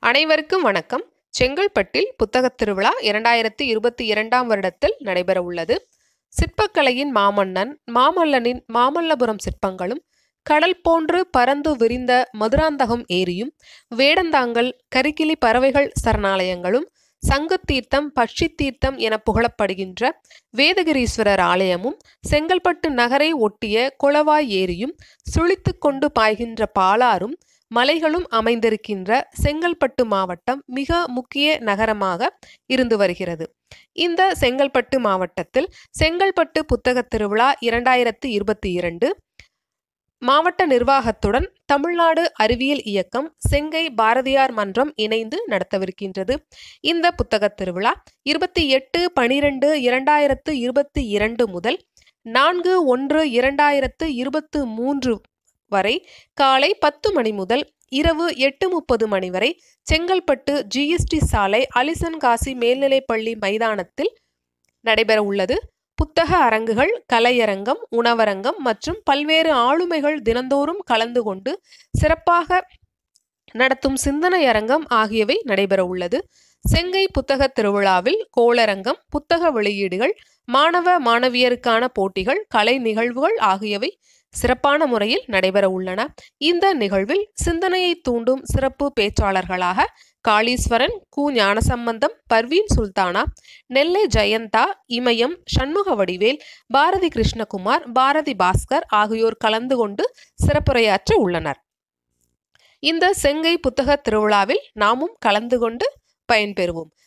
அனைவருக்கும் வணக்கம் செங்கல்பட்டில் புத்தகத் திருவிழா இரண்டாயிரத்தி இருபத்தி இரண்டாம் வருடத்தில் நடைபெற உள்ளது சிற்பக்கலையின் மாமன்னன் மாமல்லனின் மாமல்லபுரம் சிற்பங்களும் கடல் போன்று பறந்து விரிந்த மதுராந்தகம் ஏரியும் வேடந்தாங்கல் கரிக்கிளி பறவைகள் சரணாலயங்களும் சங்குத்தீர்த்தம் பட்சி தீர்த்தம் என புகழப்படுகின்ற வேதகிரீஸ்வரர் ஆலயமும் செங்கல்பட்டு நகரை ஒட்டிய குளவாய் ஏரியும் சுழித்துக் கொண்டு பாய்கின்ற பாலாறும் மலைகளும் அமைந்திருக்கின்ற செங்கல்பட்டு மாவட்டம் மிக முக்கிய நகரமாக இருந்து வருகிறது இந்த செங்கல்பட்டு மாவட்டத்தில் செங்கல்பட்டு புத்தகத் திருவிழா இரண்டாயிரத்து இருபத்தி இரண்டு மாவட்ட நிர்வாகத்துடன் தமிழ்நாடு அறிவியல் இயக்கம் செங்கை பாரதியார் மன்றம் இணைந்து நடத்தவிருக்கின்றது இந்த புத்தகத் திருவிழா இருபத்தி எட்டு பனிரெண்டு இரண்டாயிரத்து இருபத்தி இரண்டு முதல் நான்கு ஒன்று இரண்டாயிரத்து இருபத்து மூன்று வரை காலை பத்து மணி முதல் இரவு எட்டு முப்பது மணி வரை செங்கல்பட்டு ஜிஎஸ்டி சாலை அலிசன்காசி மேல்நிலைப்பள்ளி மைதானத்தில் நடைபெற உள்ளது புத்தக அரங்குகள் கலையரங்கம் உணவரங்கம் மற்றும் பல்வேறு ஆளுமைகள் தினந்தோறும் கலந்து கொண்டு சிறப்பாக நடத்தும் சிந்தனை அரங்கம் ஆகியவை நடைபெற உள்ளது செங்கை புத்தக திருவிழாவில் கோளரங்கம் புத்தக வெளியீடுகள் மாணவ மாணவியருக்கான போட்டிகள் கலை நிகழ்வுகள் ஆகியவை சிறப்பான முறையில் நடைபெற உள்ளன இந்த நிகழ்வில் சிந்தனையை தூண்டும் சிறப்பு பேச்சாளர்களாக காளீஸ்வரன் கு ஞானசம்பந்தம் பர்வீன் சுல்தானா நெல்லை ஜெயந்தா இமயம் சண்முக வடிவேல் பாரதி கிருஷ்ணகுமார் பாரதி பாஸ்கர் ஆகியோர் கலந்து கொண்டு சிறப்புரையாற்ற உள்ளனர் இந்த செங்கை புத்தக திருவிழாவில் நாமும் கலந்து கொண்டு பயன்பெறுவோம்